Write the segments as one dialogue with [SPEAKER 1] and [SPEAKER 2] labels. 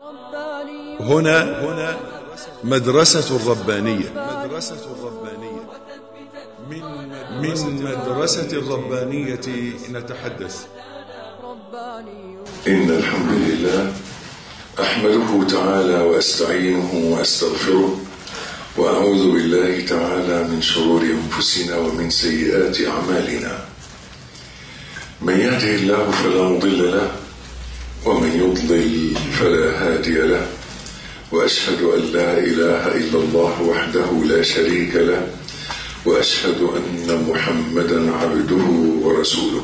[SPEAKER 1] هنا هنا مدرسة الربانية مدرسة الربانية من من مدرسة الربانية نتحدث
[SPEAKER 2] إن الحمد لله أحمده تعالى وأستعينه وأستغفره وأعوذ بالله تعالى من شرور أنفسنا ومن سيئات أعمالنا من يهده الله فلا مضل له ومن يضلل فلا هادي له وأشهد أن لا إله إلا الله وحده لا شريك له وأشهد أن محمدا عبده ورسوله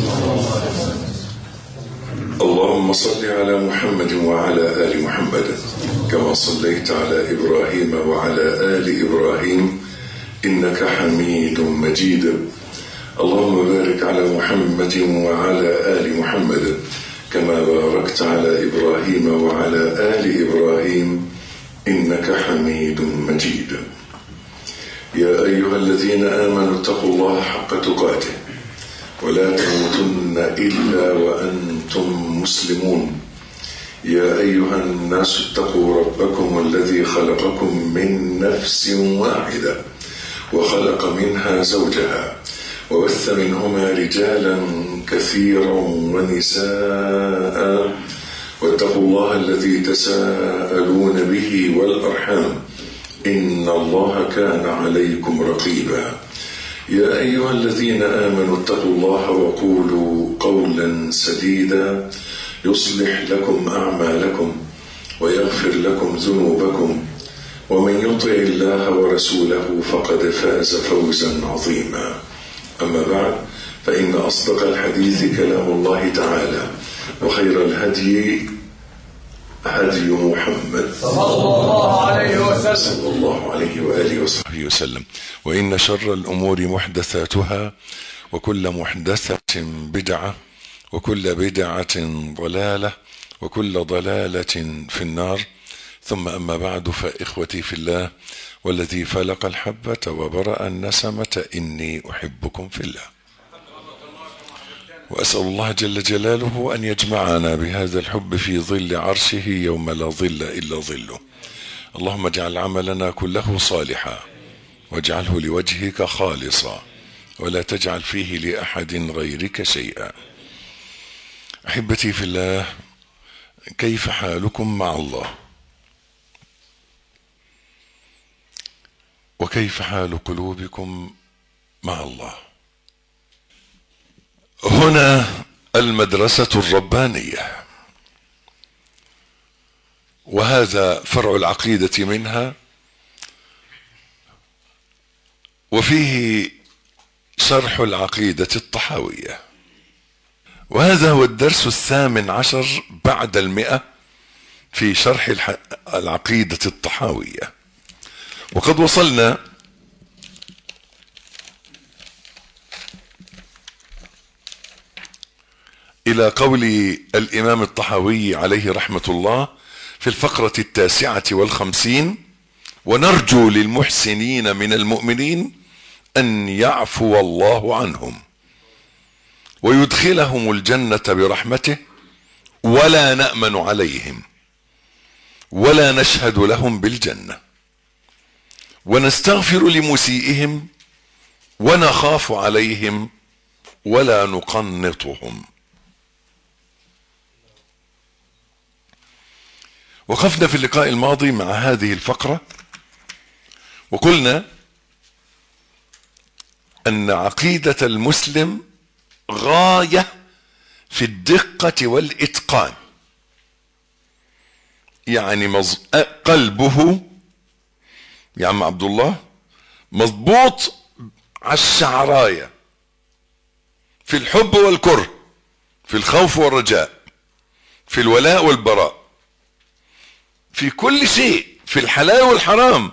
[SPEAKER 2] اللهم صل على محمد وعلى آل محمد كما صليت على إبراهيم وعلى آل إبراهيم إنك حميد مجيد اللهم بارك على محمد وعلى آل محمد كما باركت على إبراهيم وعلى آل إبراهيم إنك حميد مجيد يا أيها الذين آمنوا اتقوا الله حق تقاته ولا تموتن إلا وأنتم مسلمون يا أيها الناس اتقوا ربكم الذي خلقكم من نفس واحدة وخلق منها زوجها وبث منهما رجالا كثيرا ونساء واتقوا الله الذي تساءلون به والأرحام إن الله كان عليكم رقيبا يا أيها الذين آمنوا اتقوا الله وقولوا قولا سديدا يصلح لكم أعمالكم ويغفر لكم ذنوبكم ومن يطع الله ورسوله فقد فاز فوزا عظيما أما بعد فإن أصدق الحديث كلام الله تعالى وخير الهدي هدي محمد
[SPEAKER 3] صلى الله عليه وسلم
[SPEAKER 2] صلى الله عليه وآله وصحبه وسلم وإن شر الأمور محدثاتها وكل محدثة بدعة وكل بدعة ضلالة وكل ضلالة في النار ثم أما بعد فإخوتي في الله والذي فلق الحبة وبرأ النسمة إني أحبكم في الله وأسأل الله جل جلاله أن يجمعنا بهذا الحب في ظل عرشه يوم لا ظل إلا ظله اللهم اجعل عملنا كله صالحا واجعله لوجهك خالصا ولا تجعل فيه لأحد غيرك شيئا أحبتي في الله كيف حالكم مع الله وكيف حال قلوبكم مع الله هنا المدرسة الربانية وهذا فرع العقيدة منها وفيه شرح العقيدة الطحاوية وهذا هو الدرس الثامن عشر بعد المئة في شرح العقيدة الطحاوية وقد وصلنا إلى قول الإمام الطحاوي عليه رحمة الله في الفقرة التاسعة والخمسين ونرجو للمحسنين من المؤمنين أن يعفو الله عنهم ويدخلهم الجنة برحمته ولا نأمن عليهم ولا نشهد لهم بالجنة ونستغفر لمسيئهم ونخاف عليهم ولا نقنطهم وقفنا في اللقاء الماضي مع هذه الفقرة وقلنا أن عقيدة المسلم غاية في الدقة والإتقان يعني مز... قلبه يا عم عبد الله مضبوط على الشعراية في الحب والكره في الخوف والرجاء في الولاء والبراء في كل شيء في الحلال والحرام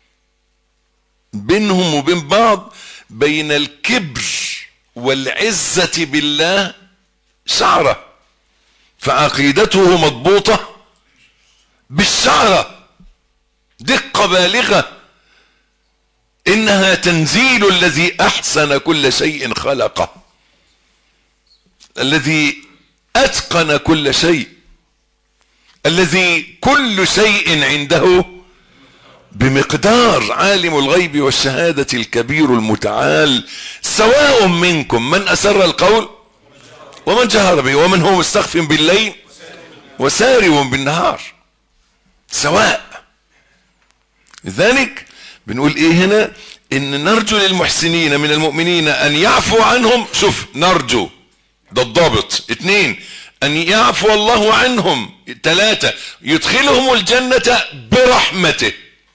[SPEAKER 2] بينهم وبين بعض بين الكبر والعزة بالله شعرة فعقيدته مضبوطة بالشعرة دقة بالغة إنها تنزيل الذي أحسن كل شيء خلقه الذي أتقن كل شيء الذي كل شيء عنده بمقدار عالم الغيب والشهادة الكبير المتعال سواء منكم من أسر القول ومن جهر به ومن هو مستخف بالليل وسارب بالنهار سواء لذلك بنقول ايه هنا ان نرجو للمحسنين من المؤمنين ان يعفو عنهم شوف نرجو ده الضابط اثنين ان يعفو الله عنهم ثلاثة يدخلهم الجنة برحمته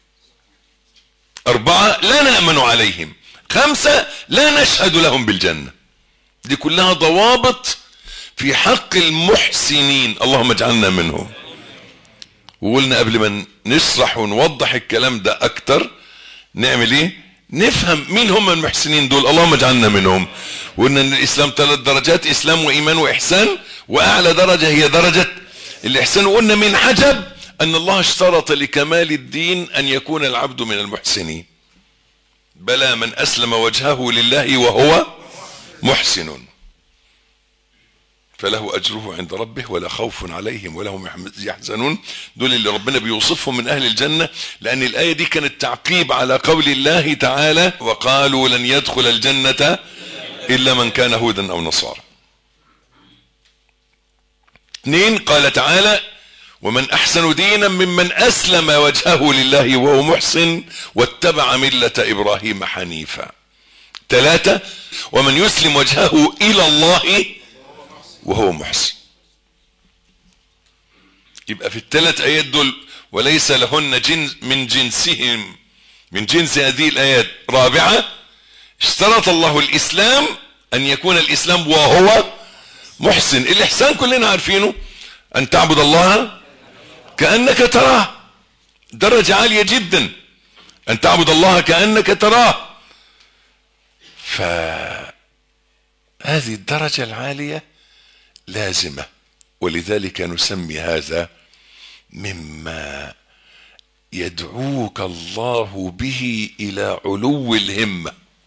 [SPEAKER 2] اربعة لا نأمن عليهم خمسة لا نشهد لهم بالجنة دي كلها ضوابط في حق المحسنين اللهم اجعلنا منهم وقلنا قبل ما نشرح ونوضح الكلام ده اكتر نعمل ايه نفهم مين هم المحسنين دول اللهم اجعلنا منهم وقلنا ان الاسلام ثلاث درجات اسلام وايمان واحسان واعلى درجة هي درجة الاحسان وقلنا من عجب ان الله اشترط لكمال الدين ان يكون العبد من المحسنين بلى من اسلم وجهه لله وهو محسن فله اجره عند ربه ولا خوف عليهم ولا هم يحزنون دول اللي ربنا بيوصفهم من اهل الجنه لان الايه دي كانت تعقيب على قول الله تعالى وقالوا لن يدخل الجنه الا من كان هودا او نصارى اثنين قال تعالى ومن احسن دينا ممن اسلم وجهه لله وهو محسن واتبع مله ابراهيم حنيفا ثلاثه ومن يسلم وجهه الى الله وهو محسن يبقى في الثلاث ايات دول وليس لهن جنس من جنسهم من جنس هذه الايات رابعه اشترط الله الاسلام ان يكون الاسلام وهو محسن الاحسان كلنا عارفينه ان تعبد الله كانك تراه درجه عاليه جدا ان تعبد الله كانك تراه فهذه الدرجه العاليه لازمة ولذلك نسمي هذا مما يدعوك الله به إلى علو الهمة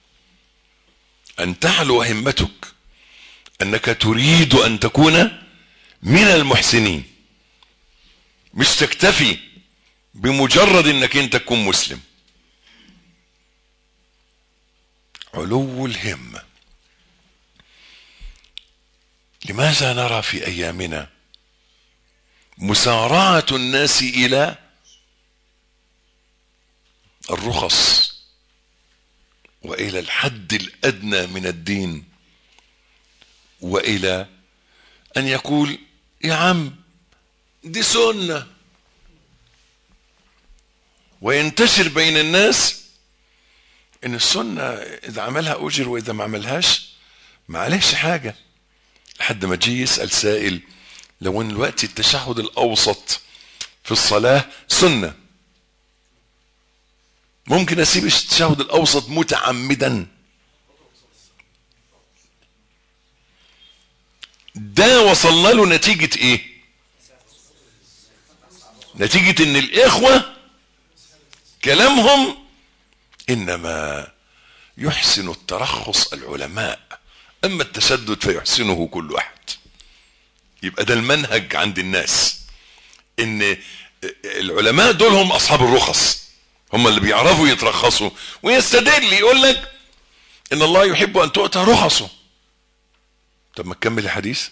[SPEAKER 2] أن تعلو همتك أنك تريد أن تكون من المحسنين مش تكتفي بمجرد أنك أنت تكون مسلم علو الهمه لماذا نرى في ايامنا مسارعه الناس الى الرخص والى الحد الادنى من الدين والى ان يقول يا عم دي سنه وينتشر بين الناس ان السنه اذا عملها اجر واذا ما عملهاش ما عليهش حاجه لحد ما جه يسأل سائل لو ان الوقت التشهد الاوسط في الصلاة سنة ممكن اسيب التشهد الاوسط متعمدا ده وصلنا له نتيجة ايه نتيجة ان الاخوة كلامهم انما يحسن الترخص العلماء اما التشدد فيحسنه كل احد يبقى ده المنهج عند الناس ان العلماء دول هم اصحاب الرخص هم اللي بيعرفوا يترخصوا ويستدل يقول لك ان الله يحب ان تؤتى رخصه طب ما تكمل الحديث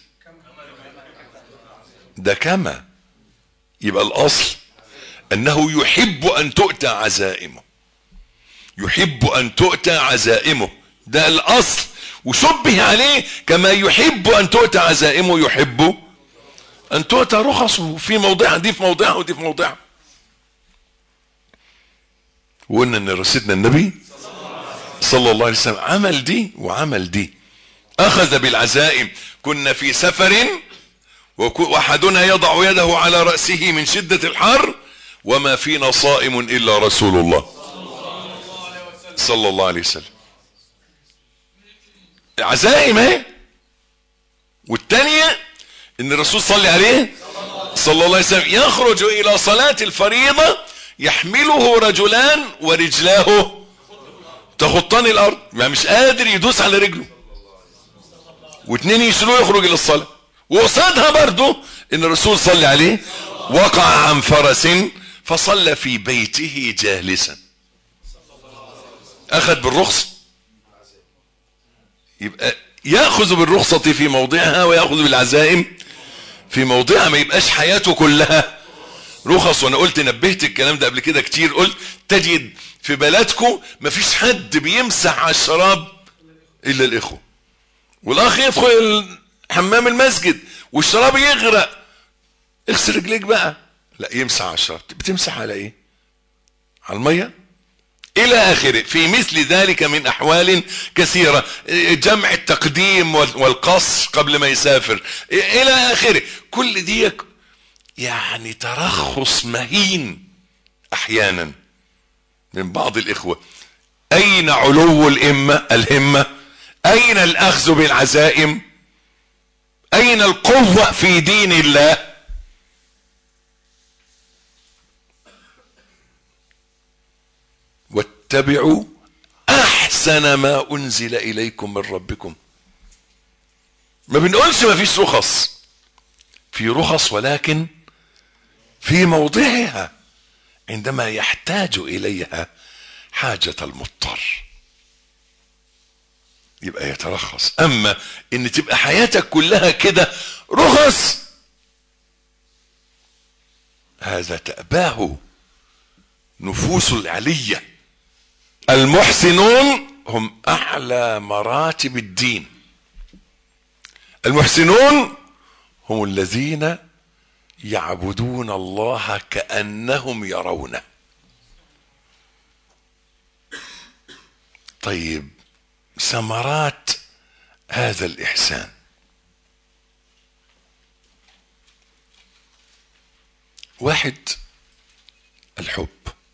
[SPEAKER 2] ده كما يبقى الاصل انه يحب ان تؤتى عزائمه يحب ان تؤتى عزائمه ده الاصل وشبه عليه كما يحب ان تؤتى عزائمه يحب ان تؤتى رخصه في موضعها دي في موضعها ودي في موضعها وقلنا ان رسيدنا النبي صلى الله عليه وسلم عمل دي وعمل دي اخذ بالعزائم كنا في سفر واحدنا يضع يده على رأسه من شدة الحر وما فينا صائم الا رسول الله صلى الله عليه وسلم عزائم اهي والتانية ان الرسول صلى عليه صلى الله عليه وسلم يخرج الى صلاة الفريضة يحمله رجلان ورجلاه تخطان الارض يعني مش قادر يدوس على رجله واتنين يشيلوه يخرج الى الصلاة وقصادها برضه ان الرسول صلى عليه وقع عن فرس فصلى في بيته جالسا اخذ بالرخصة يبقى ياخذ بالرخصة في موضعها وياخذ بالعزائم في موضعها ما يبقاش حياته كلها رخص وانا قلت نبهت الكلام ده قبل كده كتير قلت تجد في بلدكم مفيش حد بيمسح على الشراب الا الاخوه والاخ يدخل حمام المسجد والشراب يغرق اغسل رجليك بقى لا يمسح على الشراب بتمسح على ايه على الميه الى اخره في مثل ذلك من احوال كثيره جمع التقديم والقص قبل ما يسافر الى اخره كل دي يعني ترخص مهين احيانا من بعض الاخوه اين علو الامه الهمه اين الاخذ بالعزائم اين القوه في دين الله واتبعوا احسن ما انزل اليكم من ربكم ما بنقولش ما فيش رخص في رخص ولكن في موضعها عندما يحتاج اليها حاجه المضطر يبقى يترخص اما ان تبقى حياتك كلها كده رخص هذا تأباه نفوس العليه المحسنون هم اعلى مراتب الدين المحسنون هم الذين يعبدون الله كانهم يرونه طيب ثمرات هذا الاحسان واحد الحب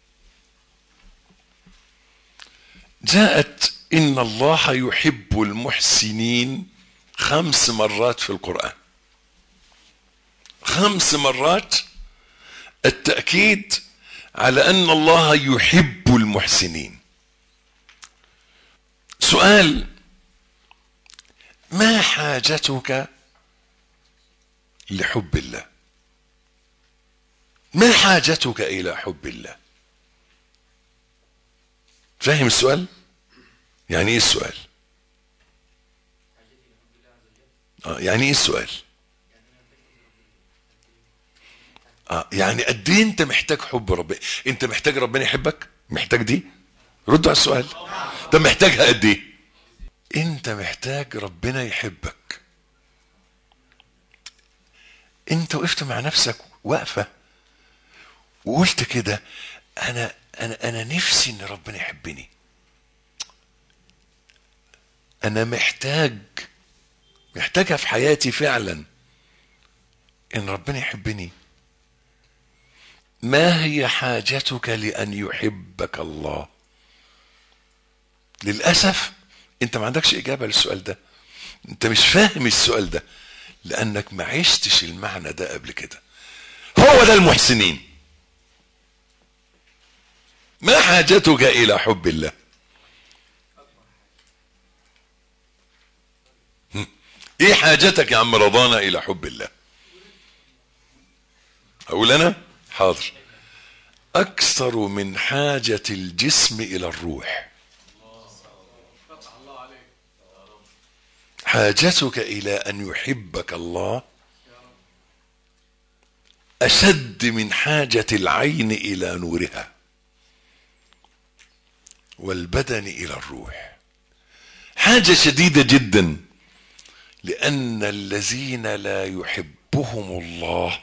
[SPEAKER 2] جاءت ان الله يحب المحسنين خمس مرات في القران خمس مرات التاكيد على ان الله يحب المحسنين سؤال ما حاجتك لحب الله ما حاجتك الى حب الله فاهم السؤال يعني ايه السؤال آه يعني ايه السؤال آه يعني قد ايه انت محتاج حب ربنا انت محتاج ربنا يحبك محتاج دي رد على السؤال طب محتاجها قد ايه انت محتاج ربنا يحبك انت وقفت مع نفسك واقفه وقلت كده انا انا انا نفسي ان ربنا يحبني انا محتاج محتاجها في حياتي فعلا ان ربنا يحبني ما هي حاجتك لان يحبك الله للاسف انت ما عندكش اجابه للسؤال ده انت مش فاهم السؤال ده لانك ما عشتش المعنى ده قبل كده هو ده المحسنين ما حاجتك الى حب الله ايه حاجتك يا عم رضانا الى حب الله اقول انا حاضر اكثر من حاجة الجسم الى الروح حاجتك الى ان يحبك الله اشد من حاجة العين الى نورها والبدن الى الروح حاجة شديدة جدا لان الذين لا يحبهم الله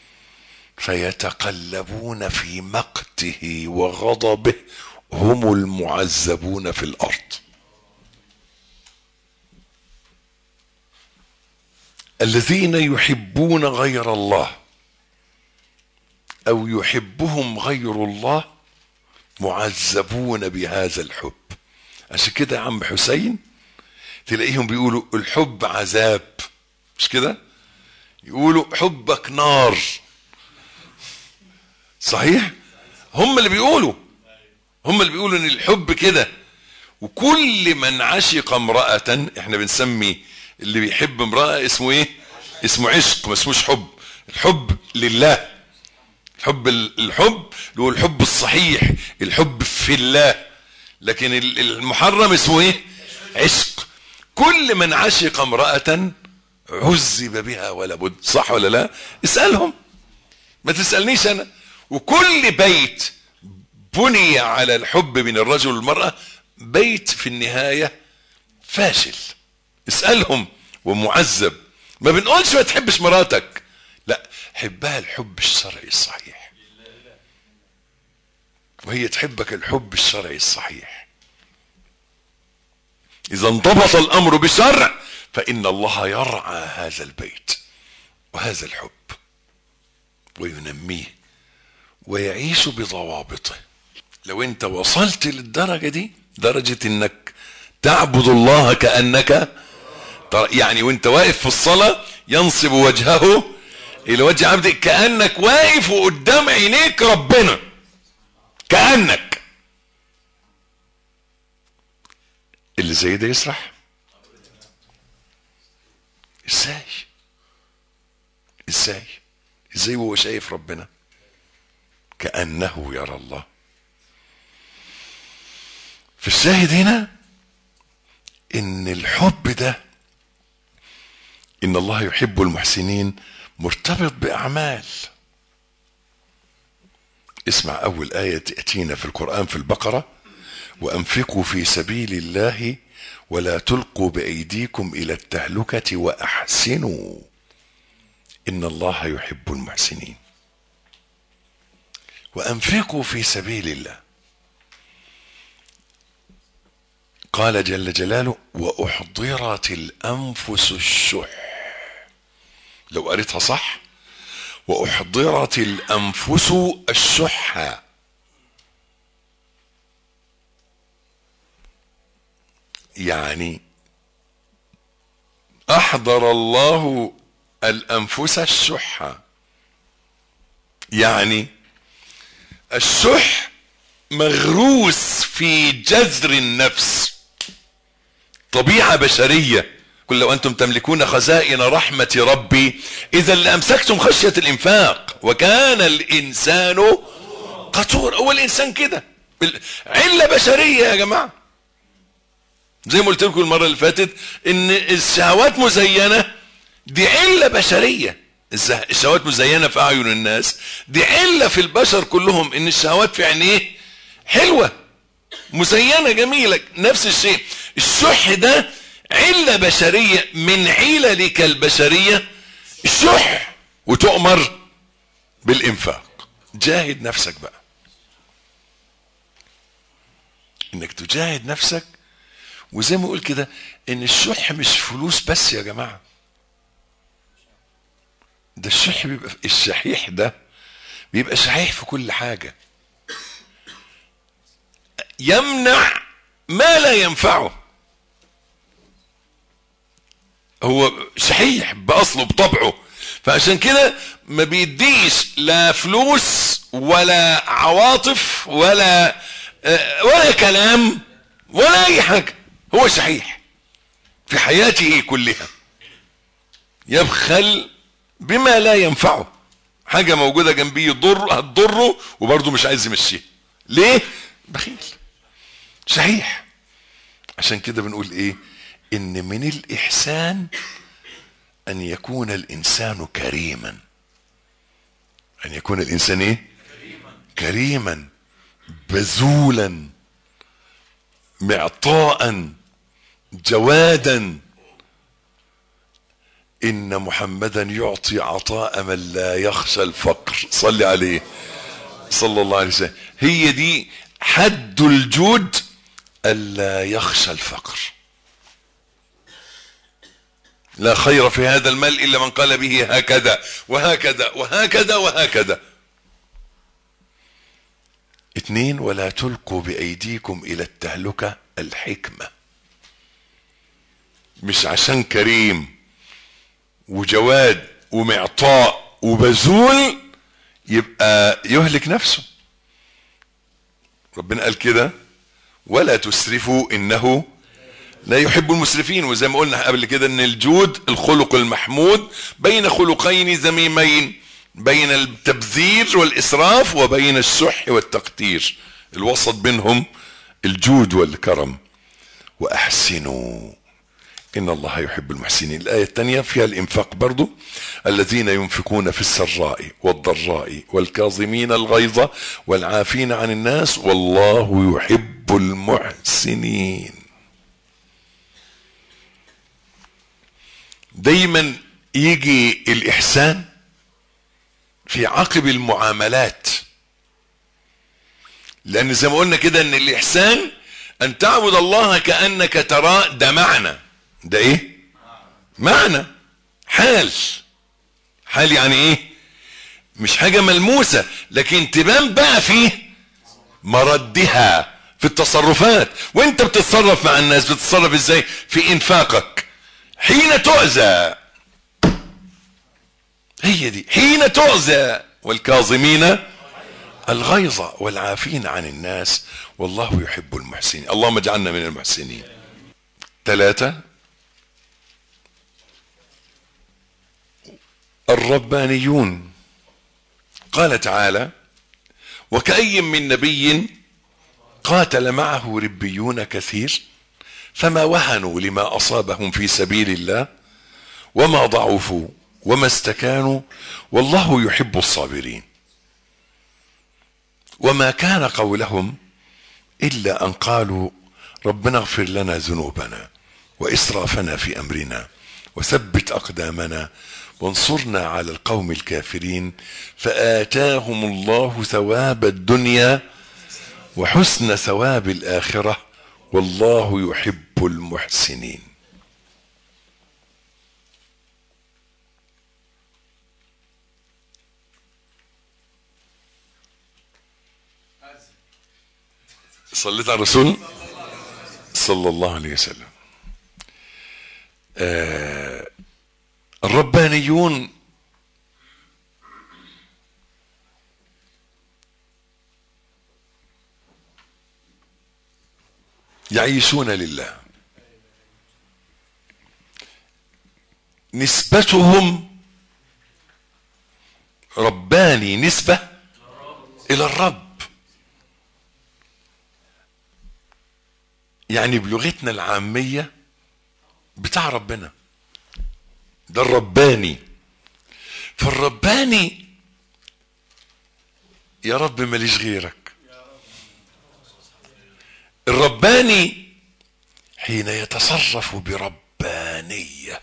[SPEAKER 2] فيتقلبون في مقته وغضبه هم المعذبون في الارض الذين يحبون غير الله او يحبهم غير الله معذبون بهذا الحب عشان كده يا عم حسين تلاقيهم بيقولوا الحب عذاب مش كده يقولوا حبك نار صحيح هم اللي بيقولوا هم اللي بيقولوا ان الحب كده وكل من عشق امرأة احنا بنسمي اللي بيحب امرأة اسمه ايه اسمه عشق ما اسموش حب الحب لله الحب الحب اللي هو الحب الصحيح الحب في الله لكن المحرم اسمه ايه عشق كل من عشق امرأة عذب بها ولا بد صح ولا لا اسألهم ما تسألنيش انا وكل بيت بني على الحب بين الرجل والمرأة بيت في النهاية فاشل اسألهم ومعذب ما بنقولش ما تحبش مراتك لا حبها الحب الشرعي الصحيح وهي تحبك الحب الشرعي الصحيح اذا انضبط الامر بالشرع فان الله يرعى هذا البيت وهذا الحب وينميه ويعيش بضوابطه لو انت وصلت للدرجة دي درجة انك تعبد الله كأنك يعني وانت واقف في الصلاة ينصب وجهه الى وجه عبدك كأنك واقف وقدام عينيك ربنا كأنك اللي زي ده يسرح ازاي ازاي ازاي وهو شايف ربنا كأنه يرى الله في الشاهد هنا ان الحب ده ان الله يحب المحسنين مرتبط باعمال اسمع اول ايه تاتينا في القران في البقره وانفقوا في سبيل الله ولا تلقوا بايديكم الى التهلكه واحسنوا ان الله يحب المحسنين وانفقوا في سبيل الله قال جل جلاله واحضرت الانفس الشح لو قريتها صح واحضرت الانفس الشح يعني احضر الله الانفس الشح يعني الشح مغروس في جذر النفس طبيعه بشريه قل لو انتم تملكون خزائن رحمه ربي اذا لامسكتم خشيه الانفاق وكان الانسان قتور هو الانسان كده عله بشريه يا جماعه زي ما قلت لكم المره اللي فاتت ان الشهوات مزينه دي عله بشريه الشهوات مزينه في اعين الناس دي عله في البشر كلهم ان الشهوات في عينيه حلوه مزينه جميله نفس الشيء الشح ده عله بشريه من عللك البشريه الشح وتؤمر بالانفاق جاهد نفسك بقى انك تجاهد نفسك وزي ما اقول كده ان الشح مش فلوس بس يا جماعه ده الشح بيبقى الشحيح ده بيبقى شحيح في كل حاجه يمنع ما لا ينفعه هو شحيح باصله بطبعه فعشان كده ما بيديش لا فلوس ولا عواطف ولا ولا كلام ولا اي حاجه هو شحيح في حياته كلها يبخل بما لا ينفعه حاجه موجوده جنبيه يضر هتضره وبرضه مش عايز يمشيها ليه بخيل صحيح عشان كده بنقول ايه ان من الاحسان ان يكون الانسان كريما ان يكون الانسان ايه كريما بذولا معطاء جوادا ان محمدا يعطي عطاء من لا يخشى الفقر صلي عليه صلى الله عليه وسلم هي دي حد الجود الا يخشى الفقر لا خير في هذا المال الا من قال به هكذا وهكذا وهكذا وهكذا اثنين ولا تلقوا بايديكم الى التهلكه الحكمه مش عشان كريم وجواد ومعطاء وبذول يبقى يهلك نفسه ربنا قال كده ولا تسرفوا انه لا يحب المسرفين وزي ما قلنا قبل كده ان الجود الخلق المحمود بين خلقين ذميمين بين التبذير والإسراف وبين السح والتقتير الوسط بينهم الجود والكرم وأحسنوا إن الله يحب المحسنين الآية الثانية فيها الإنفاق برضو الذين ينفقون في السراء والضراء والكاظمين الغيظ والعافين عن الناس والله يحب المحسنين دايما يجي الإحسان في عقب المعاملات لأن زي ما قلنا كده إن الإحسان أن تعبد الله كأنك تراه ده معنى ده إيه؟ معنى حال حال يعني إيه؟ مش حاجة ملموسة لكن تبان بقى فيه مردها في التصرفات وانت بتتصرف مع الناس بتتصرف ازاي في انفاقك حين تؤذى هي دي حين تؤذى والكاظمين الغيظ والعافين عن الناس والله يحب المحسنين اللهم اجعلنا من المحسنين ثلاثة الربانيون قال تعالى وكأي من نبي قاتل معه ربيون كثير فما وهنوا لما أصابهم في سبيل الله وما ضعفوا وما استكانوا والله يحب الصابرين وما كان قولهم إلا أن قالوا ربنا اغفر لنا ذنوبنا وإسرافنا في أمرنا وثبت أقدامنا وانصرنا على القوم الكافرين فآتاهم الله ثواب الدنيا وحسن ثواب الآخرة والله يحب المحسنين صليت على الرسول صلى الله عليه وسلم آه الربانيون يعيشون لله نسبتهم رباني نسبة إلى الرب يعني بلغتنا العامية بتاع ربنا ده الرباني فالرباني يا رب ماليش غيرك الرباني حين يتصرف بربانية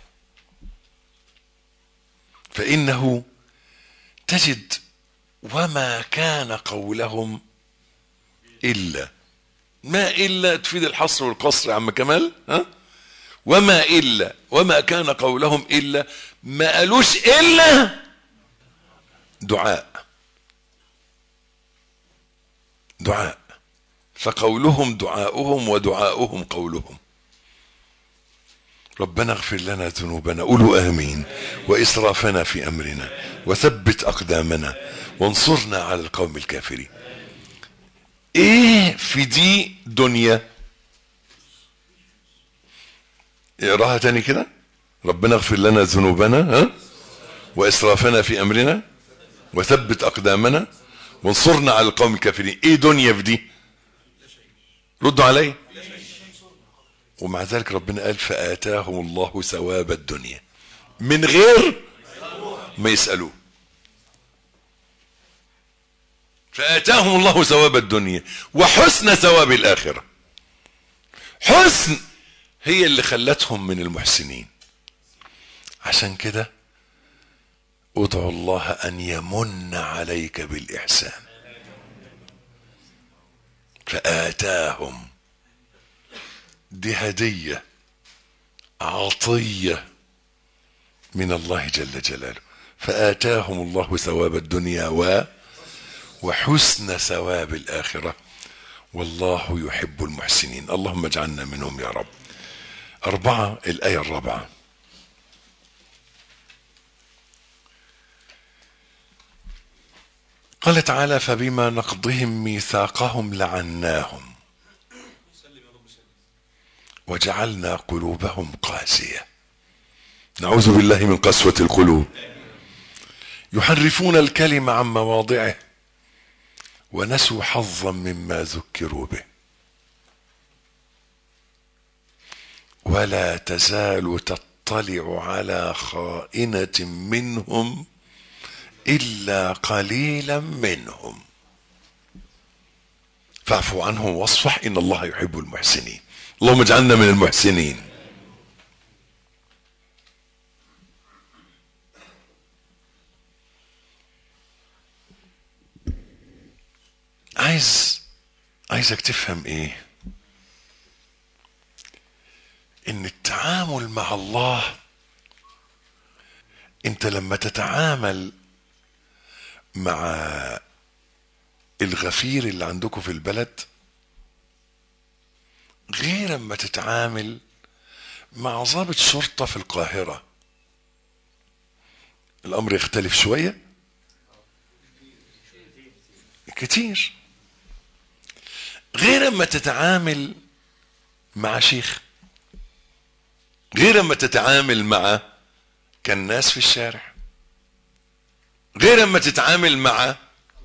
[SPEAKER 2] فإنه تجد وما كان قولهم إلا ما إلا تفيد الحصر والقصر يا عم كمال ها وما إلا وما كان قولهم إلا ما قالوش إلا دعاء دعاء فقولهم دعاؤهم ودعاؤهم قولهم ربنا اغفر لنا ذنوبنا قولوا آمين وإسرافنا في أمرنا وثبت أقدامنا وانصرنا على القوم الكافرين ايه في دي دنيا اقراها تاني كده ربنا اغفر لنا ذنوبنا ها واسرافنا في امرنا وثبت اقدامنا وانصرنا على القوم الكافرين ايه دنيا في دي ردوا علي ومع ذلك ربنا قال فاتاهم الله ثواب الدنيا من غير ما يسالوه فآتاهم الله ثواب الدنيا وحسن ثواب الآخرة حسن هي اللي خلتهم من المحسنين عشان كده ادعو الله أن يمن عليك بالإحسان فآتاهم دي هدية عطية من الله جل جلاله فآتاهم الله ثواب الدنيا و وحسن ثواب الآخرة والله يحب المحسنين اللهم اجعلنا منهم يا رب أربعة الآية الرابعة قال تعالى فبما نقضهم ميثاقهم لعناهم وجعلنا قلوبهم قاسية نعوذ بالله من قسوة القلوب يحرفون الكلم عن مواضعه ونسوا حظا مما ذكروا به ولا تزال تطلع على خائنة منهم إلا قليلا منهم فاعفوا عنهم واصفح إن الله يحب المحسنين اللهم اجعلنا من المحسنين عايز عايزك تفهم ايه ان التعامل مع الله انت لما تتعامل مع الغفير اللي عندكم في البلد غير اما تتعامل مع ضابط شرطة في القاهرة الامر يختلف شوية كتير غير اما تتعامل مع شيخ غير اما تتعامل مع كالناس في الشارع غير اما تتعامل مع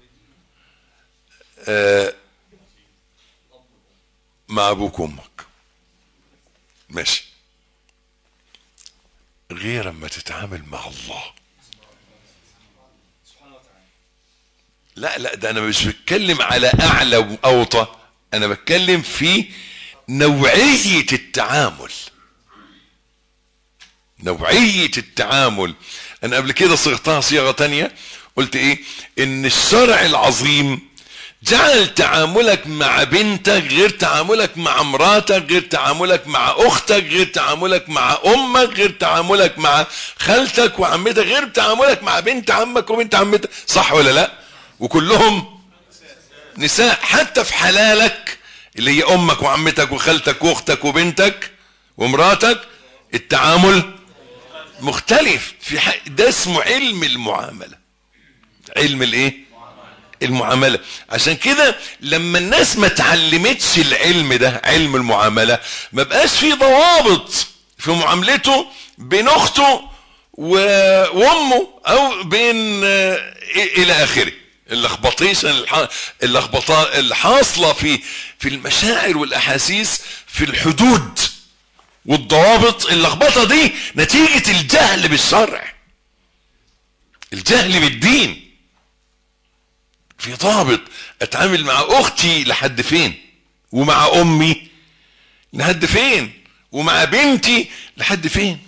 [SPEAKER 2] آه مع ابوك وامك ماشي غير اما تتعامل مع الله لا لا ده انا مش بتكلم على اعلى واوطى انا بتكلم في نوعية التعامل نوعية التعامل انا قبل كده صيغتها صيغة تانية قلت ايه ان الشرع العظيم جعل تعاملك مع بنتك غير تعاملك مع مراتك غير تعاملك مع اختك غير تعاملك مع امك غير تعاملك مع خالتك وعمتك غير تعاملك مع بنت عمك وبنت عمتك صح ولا لا وكلهم نساء حتى في حلالك اللي هي امك وعمتك وخالتك واختك وبنتك ومراتك التعامل مختلف في حق ده اسمه علم المعامله علم الايه المعاملة عشان كده لما الناس ما تعلمتش العلم ده علم المعاملة ما بقاش في ضوابط في معاملته بين اخته وامه او بين الى اخره اللخبطيشن اللخبطه الحاصله في في المشاعر والاحاسيس في الحدود والضوابط اللخبطه دي نتيجه الجهل بالشرع الجهل بالدين في ضابط اتعامل مع اختي لحد فين ومع امي لحد فين ومع بنتي لحد فين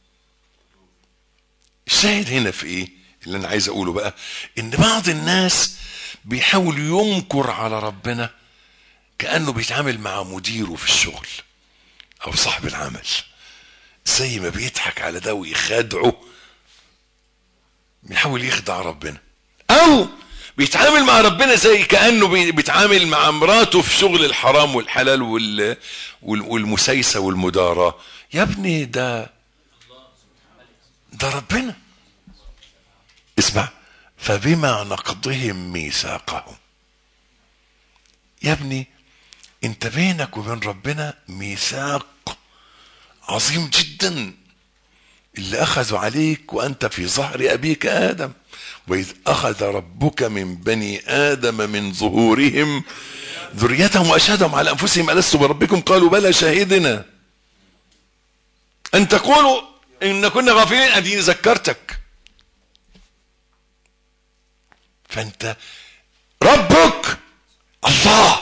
[SPEAKER 2] الشاهد هنا في ايه اللي انا عايز اقوله بقى ان بعض الناس بيحاول ينكر على ربنا كانه بيتعامل مع مديره في الشغل او صاحب العمل زي ما بيضحك على ده ويخادعه بيحاول يخدع ربنا او بيتعامل مع ربنا زي كانه بيتعامل مع مراته في شغل الحرام والحلال وال والمسايسه والمداراه يا ابني ده ده ربنا اسمع فبما نقضهم ميثاقهم يا ابني انت بينك وبين ربنا ميثاق عظيم جدا اللي اخذوا عليك وانت في ظهر ابيك ادم واذ اخذ ربك من بني ادم من ظهورهم ذريتهم واشهدهم على انفسهم الست بربكم قالوا بلى شهدنا ان تقولوا ان كنا غافلين اديني ذكرتك فانت ربك الله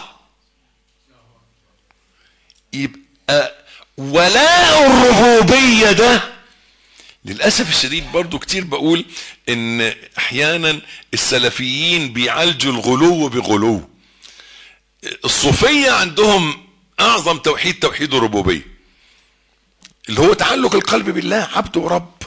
[SPEAKER 2] يبقى ولاء الربوبيه ده للاسف الشديد برضو كتير بقول ان احيانا السلفيين بيعالجوا الغلو بغلو الصوفيه عندهم اعظم توحيد توحيد الربوبيه اللي هو تعلق القلب بالله عبد ورب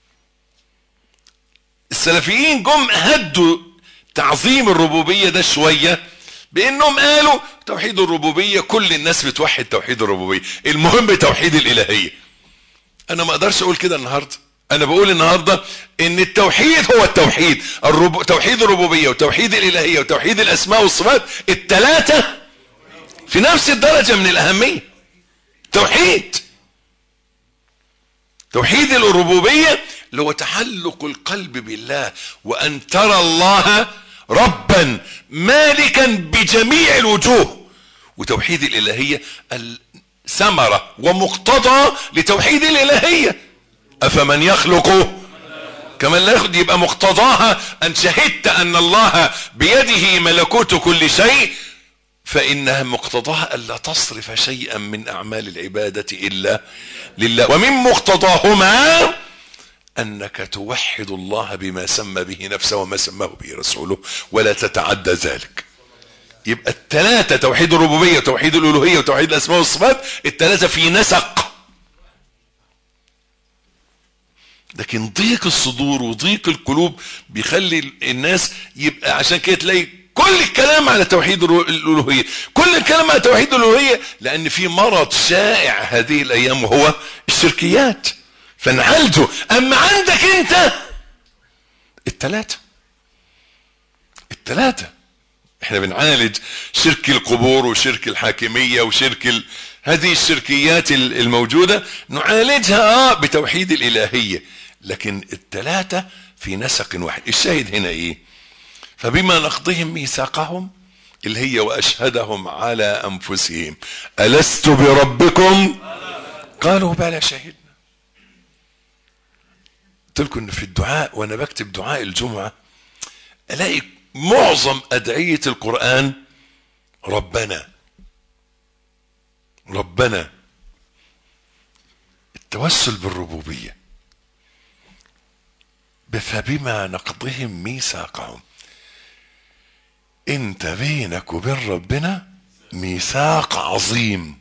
[SPEAKER 2] السلفيين جم هدوا تعظيم الربوبيه ده شويه بانهم قالوا توحيد الربوبيه كل الناس بتوحد توحيد الربوبيه المهم توحيد الالهيه انا ما اقدرش اقول كده النهارده انا بقول النهارده ان التوحيد هو التوحيد الرب... توحيد الربوبيه وتوحيد الالهيه وتوحيد الاسماء والصفات الثلاثه في نفس الدرجه من الاهميه توحيد توحيد الربوبيه اللي هو تعلق القلب بالله وان ترى الله ربا مالكا بجميع الوجوه وتوحيد الالهيه الثمره ومقتضى لتوحيد الالهيه افمن يخلق كمن لا يخلق يبقى مقتضاها ان شهدت ان الله بيده ملكوت كل شيء فإنها مقتضاها ألا تصرف شيئا من أعمال العبادة إلا لله ومن مقتضاهما أنك توحد الله بما سمى به نفسه وما سماه به رسوله ولا تتعدى ذلك يبقى الثلاثة توحيد الربوبية وتوحيد الألوهية وتوحيد الأسماء والصفات الثلاثة في نسق لكن ضيق الصدور وضيق القلوب بيخلي الناس يبقى عشان كده تلاقي كل الكلام على توحيد الالوهيه كل الكلام على توحيد الالوهيه لان في مرض شائع هذه الايام وهو الشركيات فنعالجه اما عندك انت الثلاثه الثلاثه احنا بنعالج شرك القبور وشرك الحاكميه وشرك ال... هذه الشركيات الموجوده نعالجها اه بتوحيد الالهيه لكن الثلاثه في نسق واحد الشاهد هنا ايه فبما نقضهم ميثاقهم اللي هي واشهدهم على انفسهم الست بربكم قالوا بلى شهدنا قلت لكم ان في الدعاء وانا بكتب دعاء الجمعه الاقي معظم ادعيه القران ربنا ربنا التوسل بالربوبيه فبما نقضهم ميثاقهم انت بينك وبين ربنا ميثاق عظيم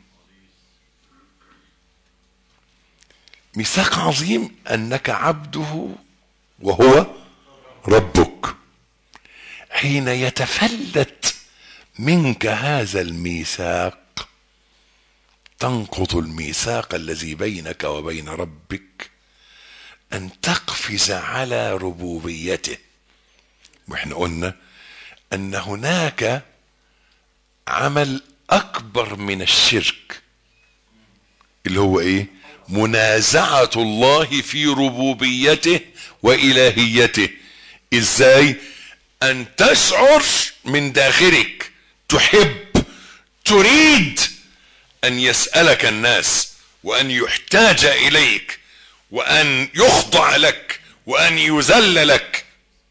[SPEAKER 2] ميثاق عظيم انك عبده وهو ربك حين يتفلت منك هذا الميثاق تنقض الميثاق الذي بينك وبين ربك ان تقفز على ربوبيته واحنا قلنا ان هناك عمل اكبر من الشرك اللي هو ايه منازعة الله في ربوبيته والهيته ازاي ان تشعر من داخلك تحب تريد ان يسألك الناس وان يحتاج اليك وان يخضع لك وان يذل لك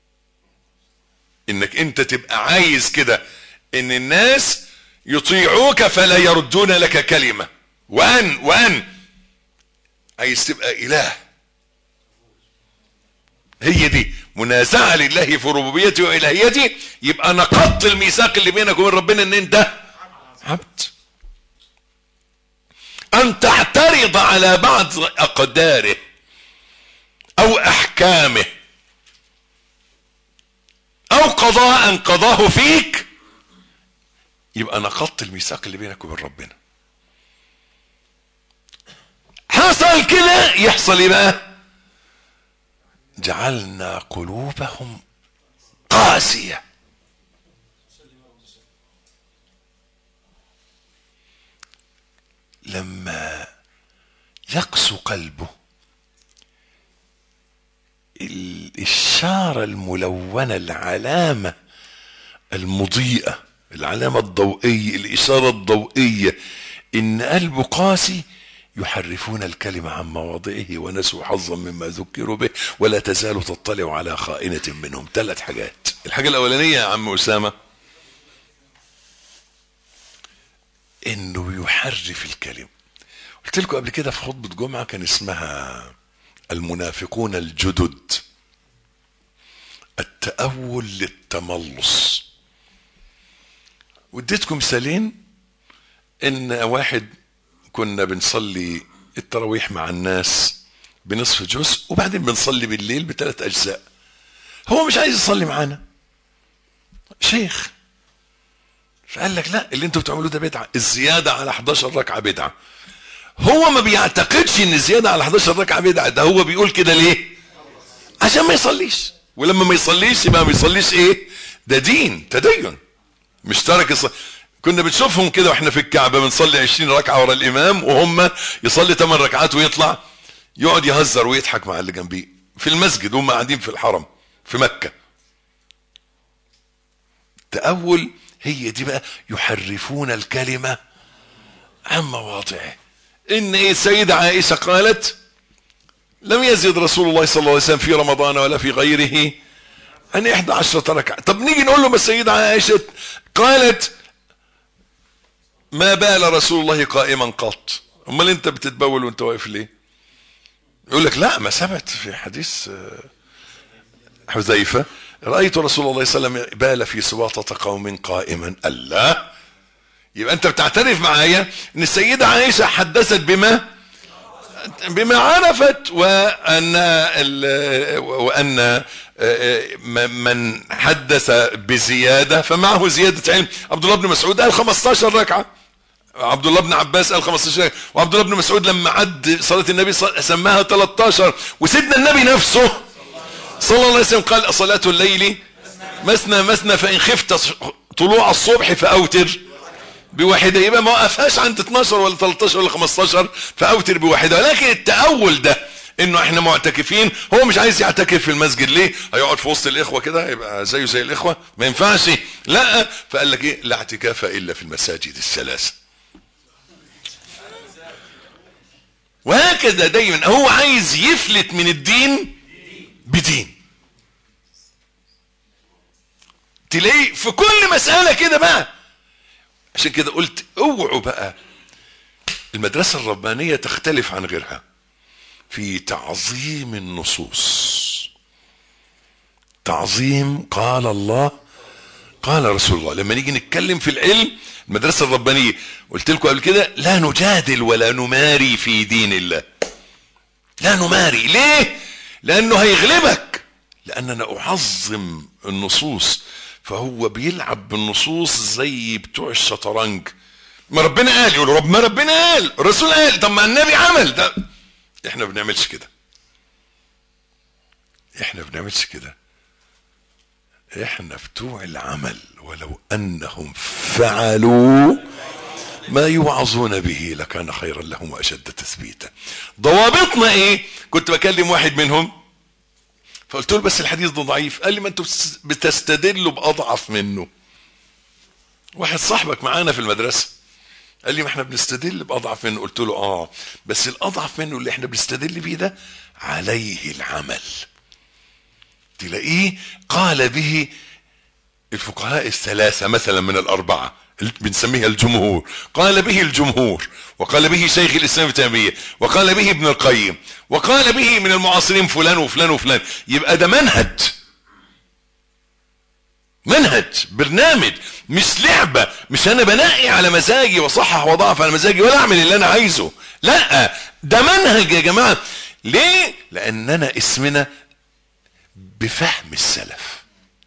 [SPEAKER 2] انك انت تبقى عايز كده ان الناس يطيعوك فلا يردون لك كلمة وان وان عايز تبقى اله هي دي منازعة لله في ربوبيته والهيته يبقى نقضت الميثاق اللي بينك وبين ربنا ان انت عبد ان تعترض على بعض اقداره او احكامه او قضاء قضاه فيك يبقى نقضت الميثاق اللي بينك وبين ربنا حصل كده يحصل ايه بقى جعلنا قلوبهم قاسيه لما يقسو قلبه الإشارة الملونة العلامة المضيئة العلامة الضوئية الإشارة الضوئية إن قلبه قاسي يحرفون الكلمة عن مواضعه ونسوا حظا مما ذكروا به ولا تزال تطلع على خائنة منهم ثلاث حاجات الحاجة الأولانية يا عم أسامة إنه يحرف الكلمة قلت لكم قبل كده في خطبة جمعة كان اسمها المنافقون الجدد التأول للتملص واديتكم مثالين ان واحد كنا بنصلي التراويح مع الناس بنصف جزء وبعدين بنصلي بالليل بثلاث اجزاء هو مش عايز يصلي معانا شيخ فقال لك لا اللي انتوا بتعملوه ده بدعه الزياده على 11 ركعه بدعه هو ما بيعتقدش ان الزياده على 11 ركعه بدعه ده هو بيقول كده ليه عشان ما يصليش ولما ما يصليش يبقى ما بيصليش ايه ده دين تدين مش ترك الص... كنا بنشوفهم كده واحنا في الكعبه بنصلي 20 ركعه ورا الامام وهم يصلي 8 ركعات ويطلع يقعد يهزر ويضحك مع اللي جنبيه في المسجد هم قاعدين في الحرم في مكة تأول هي دي بقى يحرفون الكلمة عن مواضعه إن إيه السيدة عائشة قالت لم يزد رسول الله صلى الله عليه وسلم في رمضان ولا في غيره عن إحدى عشرة ركعة طب نيجي نقول له ما السيدة عائشة قالت ما بال رسول الله قائما قط امال انت بتتبول وانت واقف ليه يقول لك لا ما ثبت في حديث آه، حذيفة رأيت رسول الله صلى الله عليه وسلم بال في سواطة قوم قائما الله يبقى انت بتعترف معايا ان السيدة عائشة حدثت بما بما عرفت وان ال- وان من حدث بزياده فمعه زياده علم عبد الله بن مسعود قال 15 ركعه عبد الله بن عباس قال 15 ركعه وعبد الله بن مسعود لما عد صلاه النبي ص- سماها 13 وسيدنا النبي نفسه صلى الله عليه وسلم قال صلاه الليل مثنى مثنى فان خفت طلوع الصبح فاوتر بواحدة يبقى ما وقفهاش عند 12 ولا 13 ولا 15 فاوتر بواحدة ولكن التأول ده انه احنا معتكفين هو مش عايز يعتكف في المسجد ليه هيقعد في وسط الاخوة كده يبقى زيه زي الاخوة ما ينفعش لا فقال لك ايه لا اعتكاف الا في المساجد الثلاث وهكذا دايما هو عايز يفلت من الدين بدين تلاقي في كل مسألة كده بقى عشان كده قلت اوعوا بقى المدرسة الربانية تختلف عن غيرها في تعظيم النصوص تعظيم قال الله قال رسول الله لما نيجي نتكلم في العلم المدرسة الربانية قلت لكم قبل كده لا نجادل ولا نماري في دين الله لا نماري ليه لانه هيغلبك لاننا اعظم النصوص فهو بيلعب بالنصوص زي بتوع الشطرنج ما ربنا قال يقول رب ما ربنا قال الرسول قال طب ما النبي عمل ده احنا ما بنعملش كده احنا ما بنعملش كده احنا بتوع العمل ولو انهم فعلوا ما يوعظون به لكان خيرا لهم واشد تثبيتا ضوابطنا ايه كنت بكلم واحد منهم فقلت له بس الحديث ده ضعيف قال لي ما انتوا بتس- بتستدلوا باضعف منه واحد صاحبك معانا في المدرسه قال لي ما احنا بنستدل باضعف منه قلت له اه بس الاضعف منه اللي احنا بنستدل بيه ده عليه العمل تلاقيه قال به الفقهاء الثلاثة مثلا من الأربعة ال- بنسميها الجمهور قال به الجمهور وقال به شيخ الإسلام ابن تيمية وقال به ابن القيم وقال به من المعاصرين فلان وفلان وفلان يبقى ده منهج منهج برنامج مش لعبة مش أنا بنقي على مزاجي وصحح وضعف على مزاجي ولا أعمل اللي أنا عايزه لا ده منهج يا جماعة ليه؟ لأننا اسمنا بفهم السلف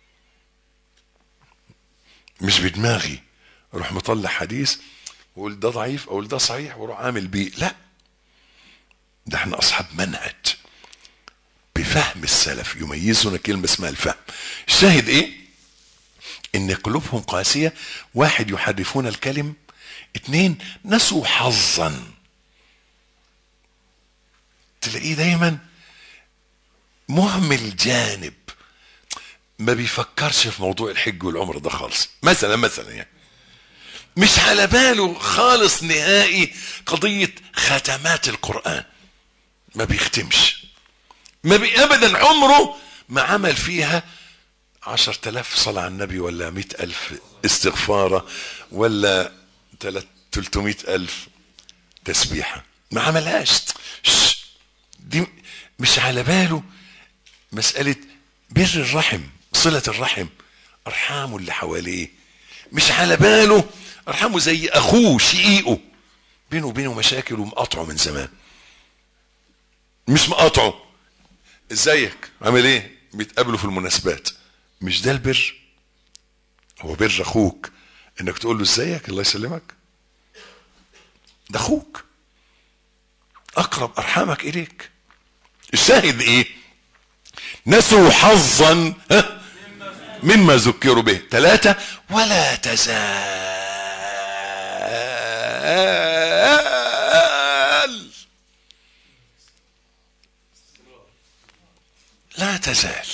[SPEAKER 2] مش بدماغي اروح مطلع حديث واقول ده ضعيف او ده صحيح واروح عامل بيه لا ده احنا اصحاب منهج بفهم السلف يميزنا كلمه اسمها الفهم الشاهد ايه ان قلوبهم قاسيه واحد يحرفون الكلم اتنين نسوا حظا تلاقيه دايما مهمل جانب ما بيفكرش في موضوع الحج والعمره ده خالص مثلا مثلا يعني مش على باله خالص نهائي قضيه ختمات القران ما بيختمش ما بي ابدا عمره ما عمل فيها عشر تلاف صلاة على النبي ولا مئة ألف استغفارة ولا تلتمائة ألف تسبيحة ما عملهاش شش. دي مش على باله مسألة بر الرحم صلة الرحم أرحامه اللي حواليه مش على باله أرحامه زي أخوه شقيقه بينه وبينه مشاكل ومقاطعه من زمان مش مقاطعه ازيك عامل ايه بيتقابلوا في المناسبات مش ده البر هو بر اخوك انك تقول له ازيك الله يسلمك ده اخوك اقرب ارحامك اليك الشاهد ايه نسوا حظا ها مما ذكروا به ثلاثة ولا تزال ولا تزال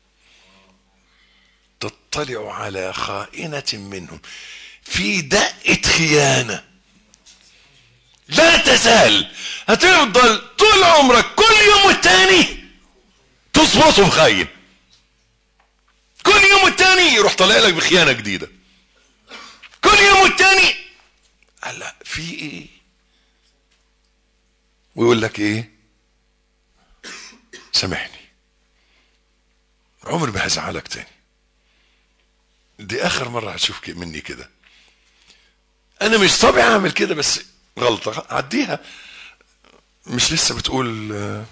[SPEAKER 2] تطلع على خائنة منهم في دقة خيانة لا تزال هتفضل طول عمرك كل يوم والتاني تصبصه في خاين كل يوم والتاني يروح طالع لك بخيانة جديدة كل يوم والتاني قال لا في ايه ويقول لك ايه سامحني عمري ما هزعلك تاني دي اخر مرة هتشوف ك- مني كده انا مش طبيعي اعمل كده بس غلطة عديها مش لسه بتقول آه،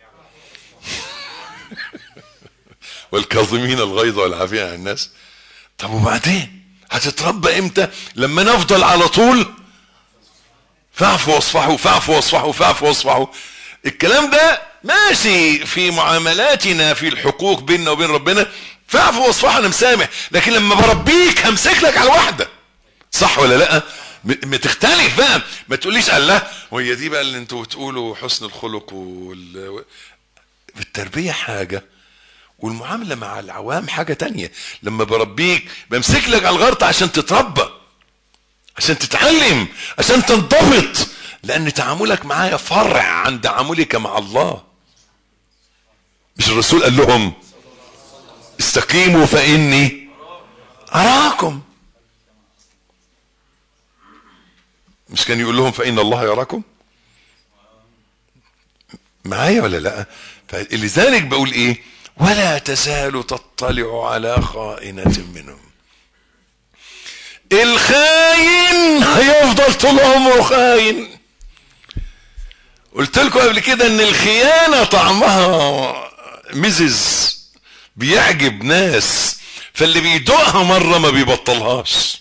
[SPEAKER 2] والكاظمين الغيظ والعافية عن الناس طب وبعدين هتتربى امتى لما نفضل على طول فاعفوا واصفحوا فاعفوا واصفحوا فاعفوا واصفحوا الكلام ده ماشي في معاملاتنا في الحقوق بيننا وبين ربنا فاعفوا واصفحوا انا مسامح لكن لما بربيك همسك لك على واحده صح ولا لا م- ما تختلف بقى ما تقوليش الله وهي دي بقى اللي انتوا بتقولوا حسن الخلق وال... التربيه حاجه والمعامله مع العوام حاجه تانية لما بربيك بمسك لك على الغلطه عشان تتربى عشان تتعلم عشان تنضبط لان تعاملك معايا فرع عن تعاملك مع الله مش الرسول قال لهم استقيموا فاني اراكم مش كان يقول لهم فان الله يراكم معايا ولا لا فلذلك بقول ايه ولا تزال تطلع على خائنة منهم الخاين هيفضل طول عمره خاين قلت لكم قبل كده ان الخيانة طعمها مزز بيعجب ناس فاللي بيدوقها مرة ما بيبطلهاش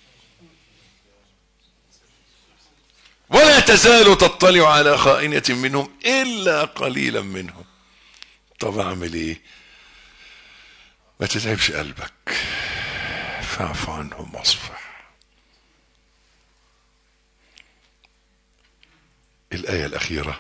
[SPEAKER 2] ولا تزال تطلع على خائنة منهم إلا قليلا منهم طب أعمل إيه ما تتعبش قلبك فاعف عنهم واصفح الآية الأخيرة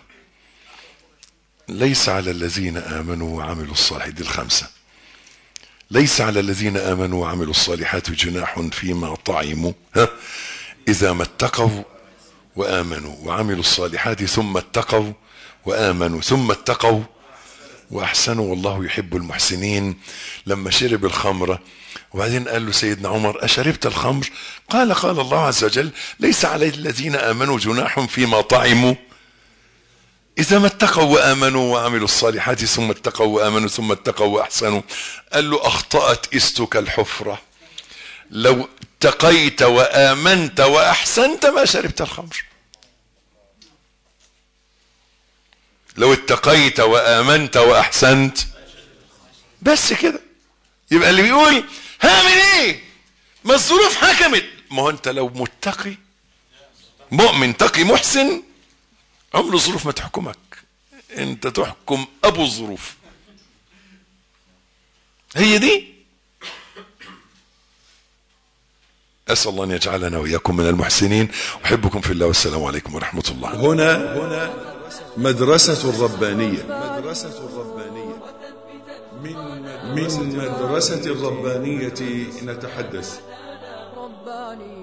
[SPEAKER 2] ليس على الذين آمنوا وعملوا الصالحات دي الخمسة ليس على الذين آمنوا وعملوا الصالحات جناح فيما طعموا ها إذا ما اتقوا وآمنوا وعملوا الصالحات ثم اتقوا وآمنوا ثم اتقوا وأحسنوا والله يحب المحسنين لما شرب الخمرة وبعدين قال له سيدنا عمر أشربت الخمر قال قال الله عز وجل ليس على الذين آمنوا جناح فيما طعموا إذا ما اتقوا وآمنوا وعملوا الصالحات ثم اتقوا وآمنوا ثم اتقوا وأحسنوا قال له أخطأت إستك الحفرة لو اتقيت وآمنت وأحسنت ما شربت الخمر لو اتقيت وآمنت وأحسنت بس كده يبقى اللي بيقول هعمل ايه ما الظروف حكمت ما هو انت لو متقي مؤمن تقي محسن عمر الظروف ما تحكمك انت تحكم ابو الظروف هي دي اسال الله ان يجعلنا واياكم من المحسنين احبكم في الله والسلام عليكم ورحمه الله
[SPEAKER 1] هنا هنا مدرسة الربانية مدرسة الربانية من من مدرسة الربانية نتحدث
[SPEAKER 4] رباني